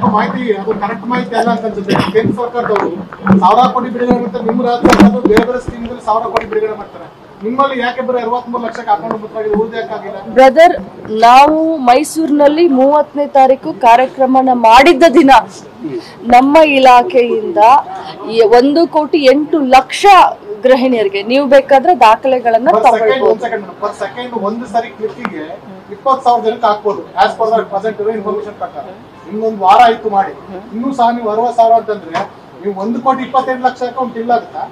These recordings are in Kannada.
ಯಾಕೋ ಮಾಹಿತಿ ಅದು ಕರೆಕ್ಟ್ ಮಾಹಿತಿ ಅಲ್ಲ ಅಂತ ಅನ್ಸುತ್ತೆ ಕೇಂದ್ರ ಸರ್ಕಾರದವರು ಸಾವಿರ ಕೋಟಿ ಬಿಡುಗಡೆ ಮಾಡ್ತಾರೆ ನಿಮ್ಮ ರಾಜ್ಯ ಸರ್ಕಾರದವರು ಬೇರೆ ಬೇರೆ ಸ್ಕೀಮ್ಗಳಲ್ಲಿ ಸಾವಿರ ಕೋಟಿ ಬಿಡುಗಡೆ ಮಾಡ್ತಾರೆ ನಿಮ್ಮಲ್ಲಿ ಯಾಕೆ ಬರೀ ಅರವತ್ಮೂರು ಲಕ್ಷಕ್ಕೆ ಅಕೌಂಟ್ ಮುಚ್ಚಾಗಿದೆ ಉಳಿದ ಯಾಕಾಗಿಲ್ಲ ಬ್ರದರ್ ನಾವು ಮೈಸೂರಿನಲ್ಲಿ ಮೂವತ್ತನೇ ತಾರೀಕು ಕಾರ್ಯಕ್ರಮನ ಮಾಡಿದ್ದ ದಿನ ನಮ್ಮ ಇಲಾಖೆಯಿಂದ ಈ ಒಂದು ಕೋಟಿ ಎಂಟು ಲಕ್ಷ ಗೃಹಿಣಿಯರಿಗೆ ನೀವು ಬೇಕಾದ್ರೆ ದಾಖಲೆಗಳನ್ನ ಪರ್ ಸೆಕೆಂಡ್ ತಗೊಳ್ಬಹುದು ಒಂದ್ ಸೆಕೆಂಡ್ ಪರ್ ಸೆಕೆಂಡ್ ಒಂದು ಸರಿ ಕ್ಲಿಕ್ಕಿಗೆ ಇಪ್ಪತ್ತು ಸಾವಿರ ಜನಕ್ಕೆ ಹಾಕ್ಬೋದು ಆಸ್ ಪರ್ ದರ್ ಪ್ರೆಸೆಂಟ್ ಇರೋ ಇನ್ಫಾರ್ಮೇಶನ್ ಪ್ರಕಾರ ಇನ್ನೊಂದು ವಾರ ಆಯ್ತು ಮಾಡಿ ಇನ್ನೂ ಸಹ ನೀವು ಅರವತ್ತು ಸಾವಿರ ಅಂತಂದ್ರೆ ನೀವು ಒಂದು ಕೋಟಿ ಇಪ್ಪತ್ತೆಂಟು ಲಕ್ಷ ಅಕೌಂಟ್ ಇಲ್ಲ ಆಗುತ್ತಾ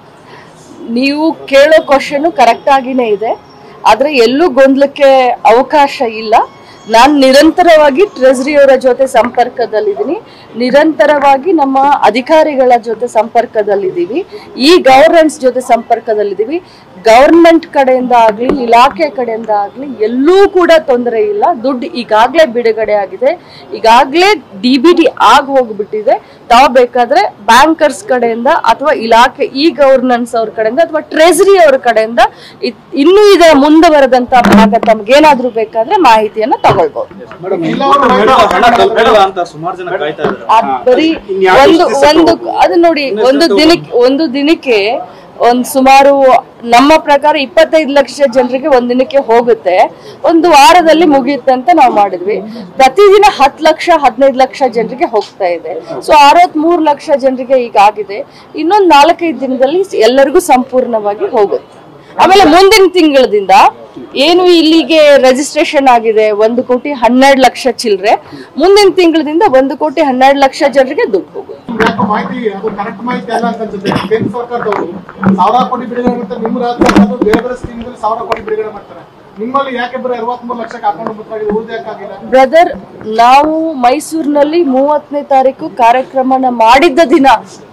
ನೀವು ಕೇಳೋ ಕ್ವಶನ್ ಕರೆಕ್ಟ್ ಆಗಿನೇ ಇದೆ ಆದ್ರೆ ಎಲ್ಲೂ ಗೊಂದಲಕ್ಕೆ ಅವಕಾಶ ಇಲ್ಲ ನಾನು ನಿರಂತರವಾಗಿ ಟ್ರೆಜರಿ ಅವರ ಜೊತೆ ಸಂಪರ್ಕದಲ್ಲಿದ್ದೀನಿ ನಿರಂತರವಾಗಿ ನಮ್ಮ ಅಧಿಕಾರಿಗಳ ಜೊತೆ ಸಂಪರ್ಕದಲ್ಲಿದ್ದೀವಿ ಈ ಗವರ್ನೆನ್ಸ್ ಜೊತೆ ಸಂಪರ್ಕದಲ್ಲಿದ್ದೀವಿ ಗವರ್ಮೆಂಟ್ ಕಡೆಯಿಂದ ಆಗಲಿ ಇಲಾಖೆ ಕಡೆಯಿಂದ ಆಗಲಿ ಎಲ್ಲೂ ಕೂಡ ತೊಂದರೆ ಇಲ್ಲ ದುಡ್ಡು ಈಗಾಗಲೇ ಬಿಡುಗಡೆ ಆಗಿದೆ ಈಗಾಗಲೇ ಡಿ ಬಿ ಟಿ ಆಗಿ ಹೋಗ್ಬಿಟ್ಟಿದೆ ತಾವು ಬೇಕಾದ್ರೆ ಬ್ಯಾಂಕರ್ಸ್ ಕಡೆಯಿಂದ ಅಥವಾ ಇಲಾಖೆ ಇ ಗವರ್ನೆನ್ಸ್ ಅವ್ರ ಕಡೆಯಿಂದ ಅಥವಾ ಟ್ರೆಜರಿ ಅವ್ರ ಕಡೆಯಿಂದ ಇದ್- ಇನ್ನೂ ಇದರ ಮುಂದುವರೆದಂತ ಭಾಗ ತಮ್ಗೇನಾದ್ರೂ ಬೇಕಾದ್ರೆ ಮಾಹಿತಿಯನ್ನ ತಗೊಳ್ಬಹುದು ಇಲ್ಲ ಅವರು ಹಣ ತಲುಪಿಲ್ಲ ಅಂತ ಸುಮಾರು ಜನ ಕಾಯ್ತಾ ಇದ್ದಾರೆ ಅದ್ ಬರೀ ಒಂದು ಒಂದು ಅದು ನೋಡಿ ಒಂದು ದಿನಕ್ಕೆ ಒಂದು ದಿನಕ್ಕೆ ಒಂದ್ ಸುಮಾರು ನಮ್ಮ ಪ್ರಕಾರ ಇಪ್ಪತ್ತೈದು ಲಕ್ಷ ಜನರಿಗೆ ಒಂದ್ ದಿನಕ್ಕೆ ಹೋಗುತ್ತೆ ಒಂದು ವಾರದಲ್ಲಿ ಮುಗಿಯುತ್ತೆ ಅಂತ ನಾವು ಮಾಡಿದ್ವಿ ಪ್ರತಿದಿನ ಹತ್ತು ಲಕ್ಷ ಹದಿನೈದು ಲಕ್ಷ ಜನರಿಗೆ ಹೋಗ್ತಾ ಇದೆ ಸೊ ಅರವತ್ ಮೂರು ಲಕ್ಷ ಜನರಿಗೆ ಈಗ ಆಗಿದೆ ಇನ್ನೊಂದ್ ನಾಲ್ಕೈದು ದಿನದಲ್ಲಿ ಎಲ್ಲರಿಗೂ ಸಂಪೂರ್ಣವಾಗಿ ಹೋಗುತ್ತೆ ಆಮೇಲೆ ಮುಂದಿನ ತಿಂಗಳದಿಂದ ಏನು ಇಲ್ಲಿಗೆ ರಿಜಿಸ್ಟ್ರೇಷನ್ ಆಗಿದೆ ಒಂದು ಕೋಟಿ ಹನ್ನೆರಡು ಲಕ್ಷ ಚಿಲ್ಲರೆ ಮುಂದಿನ ತಿಂಗಳದಿಂದ ಒಂದು ಕೋಟಿ ಹನ್ನೆರಡು ಲಕ್ಷ ಜನರಿಗೆ ದುಡ್ಡು ಹೋಗುತ್ತೆ ಯಾಕೋ ಮಾಹಿತಿ ಅದು ಕರೆಕ್ಟ್ ಮಾಹಿತಿ ಅಲ್ಲ ಅಂತ ಅನ್ಸುತ್ತೆ ಕೇಂದ್ರ ಸರ್ಕಾರದವರು ಸಾವಿರ ಕೋಟಿ ಬಿಡುಗಡೆ ಮಾಡ್ತಾರೆ ನಿಮ್ಮ ರಾಜ್ಯ ಸರ್ಕಾರದವರು ಬೇರೆ ಬೇರೆ ಸ್ಕೀಮ್ಗಳಲ್ಲಿ ಸಾವಿರ ಕೋಟಿ ಬಿಡುಗಡೆ ಮಾಡ್ತಾರೆ ನಿಮ್ಮಲ್ಲಿ ಯಾಕೆ ಬರೀ ಅರವತ್ಮೂರು ಲಕ್ಷಕ್ಕೆ ಅಕೌಂಟ್ ಮುಚ್ಚಾಗಿದೆ ಉಳಿದ ಯಾಕಾಗಿಲ್ಲ ಬ್ರದರ್ ನಾವು ಮೈಸೂರಿನಲ್ಲಿ ಮೂವತ್ತನೇ ತಾರೀಕು ಕಾರ್ಯಕ್ರಮನ ಮಾಡಿದ್ದ ದಿನ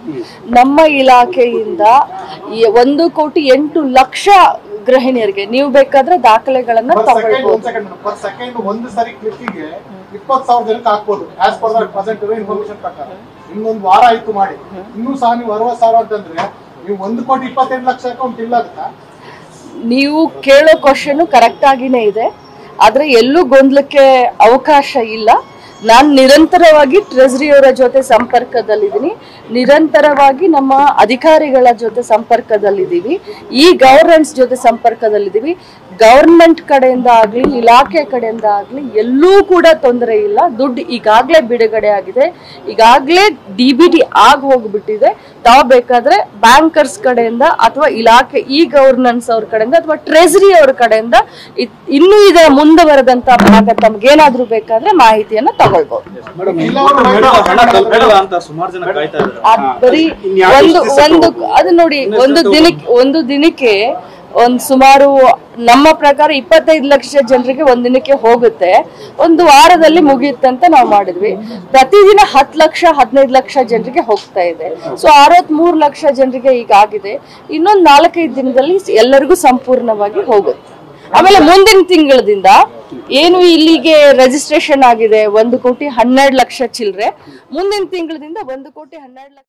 ನಮ್ಮ ಇಲಾಖೆಯಿಂದ ಈ ಒಂದು ಕೋಟಿ ಎಂಟು ಲಕ್ಷ ಗೃಹಿಣಿಯರಿಗೆ ನೀವು ಬೇಕಾದ್ರೆ ದಾಖಲೆಗಳನ್ನ ಪರ್ ಸೆಕೆಂಡ್ ತಗೊಳ್ಬಹುದು ಒಂದ್ ಸೆಕೆಂಡ್ ಪರ್ ಸೆಕೆಂಡ್ ಒಂದು ಸರಿ ಕ್ಲಿಕ್ಕಿಗೆ ಇಪ್ಪತ್ತು ಸಾವಿರ ಜನಕ್ಕೆ ಹಾಕ್ಬೋದು ಆಸ್ ಪರ್ ದರ್ ಪ್ರೆಸೆಂಟ್ ಇರೋ ಇನ್ಫಾರ್ಮೇಶನ್ ಪ್ರಕಾರ ಇನ್ನೊಂದು ವಾರ ಆಯ್ತು ಮಾಡಿ ಇನ್ನೂ ಸಹ ನೀವು ಅರವತ್ತು ಸಾವಿರ ಅಂತಂದ್ರೆ ನೀವು ಒಂದು ಕೋಟಿ ಇಪ್ಪತ್ತೆಂಟು ಲಕ್ಷ ಅಕೌಂಟ್ ಇಲ್ಲ ಆಗುತ್ತಾ ನೀವು ಕೇಳೋ ಕ್ವಶನ್ ಕರೆಕ್ಟ್ ಆಗಿನೇ ಇದೆ ಆದ್ರೆ ಎಲ್ಲೂ ಗೊಂದಲಕ್ಕೆ ಅವಕಾಶ ಇಲ್ಲ ನಾನು ನಿರಂತರವಾಗಿ ಟ್ರೆಜರಿ ಅವರ ಜೊತೆ ಸಂಪರ್ಕದಲ್ಲಿದ್ದೀನಿ ನಿರಂತರವಾಗಿ ನಮ್ಮ ಅಧಿಕಾರಿಗಳ ಜೊತೆ ಸಂಪರ್ಕದಲ್ಲಿದ್ದೀವಿ ಈ ಗವರ್ನೆನ್ಸ್ ಜೊತೆ ಸಂಪರ್ಕದಲ್ಲಿದ್ದೀವಿ ಗವರ್ಮೆಂಟ್ ಕಡೆಯಿಂದ ಆಗಲಿ ಇಲಾಖೆ ಕಡೆಯಿಂದ ಆಗಲಿ ಎಲ್ಲೂ ಕೂಡ ತೊಂದರೆ ಇಲ್ಲ ದುಡ್ಡು ಈಗಾಗಲೇ ಬಿಡುಗಡೆ ಆಗಿದೆ ಈಗಾಗಲೇ ಡಿ ಬಿ ಟಿ ಆಗಿ ಹೋಗ್ಬಿಟ್ಟಿದೆ ತಾವು ಬೇಕಾದ್ರೆ ಬ್ಯಾಂಕರ್ಸ್ ಕಡೆಯಿಂದ ಅಥವಾ ಇಲಾಖೆ ಇ ಗವರ್ನೆನ್ಸ್ ಅವ್ರ ಕಡೆಯಿಂದ ಅಥವಾ ಟ್ರೆಜರಿ ಅವ್ರ ಕಡೆಯಿಂದ ಇದ್- ಇನ್ನೂ ಇದರ ಮುಂದುವರೆದಂತ ಭಾಗ ತಮ್ಗೇನಾದ್ರೂ ಬೇಕಾದ್ರೆ ಮಾಹಿತಿಯನ್ನ ತಗೊಳ್ಬಹುದು ಇಲ್ಲ ಅವರು ಹಣ ತಲುಪಿಲ್ಲ ಅಂತ ಸುಮಾರು ಜನ ಕಾಯ್ತಾ ಇದ್ದಾರೆ ಅದ್ ಬರೀ ಒಂದು ಒಂದು ಅದು ನೋಡಿ ಒಂದು ದಿನಕ್ಕೆ ಒಂದು ದಿನಕ್ಕೆ ಒಂದ್ ಸುಮಾರು ನಮ್ಮ ಪ್ರಕಾರ ಇಪ್ಪತ್ತೈದು ಲಕ್ಷ ಜನರಿಗೆ ಒಂದ್ ದಿನಕ್ಕೆ ಹೋಗುತ್ತೆ ಒಂದು ವಾರದಲ್ಲಿ ಮುಗಿಯುತ್ತೆ ಅಂತ ನಾವು ಮಾಡಿದ್ವಿ ಪ್ರತಿದಿನ ಹತ್ತು ಲಕ್ಷ ಹದಿನೈದು ಲಕ್ಷ ಜನರಿಗೆ ಹೋಗ್ತಾ ಇದೆ ಸೊ ಅರವತ್ ಮೂರು ಲಕ್ಷ ಜನರಿಗೆ ಈಗ ಆಗಿದೆ ಇನ್ನೊಂದ್ ನಾಲ್ಕೈದು ದಿನದಲ್ಲಿ ಎಲ್ಲರಿಗೂ ಸಂಪೂರ್ಣವಾಗಿ ಹೋಗುತ್ತೆ ಆಮೇಲೆ ಮುಂದಿನ ತಿಂಗಳದಿಂದ ಏನು ಇಲ್ಲಿಗೆ ರಿಜಿಸ್ಟ್ರೇಷನ್ ಆಗಿದೆ ಒಂದು ಕೋಟಿ ಹನ್ನೆರಡು ಲಕ್ಷ ಚಿಲ್ಲರೆ ಮುಂದಿನ ತಿಂಗಳದಿಂದ ಒಂದು ಕೋಟಿ ಹನ್ನೆರಡು ಲಕ್ಷ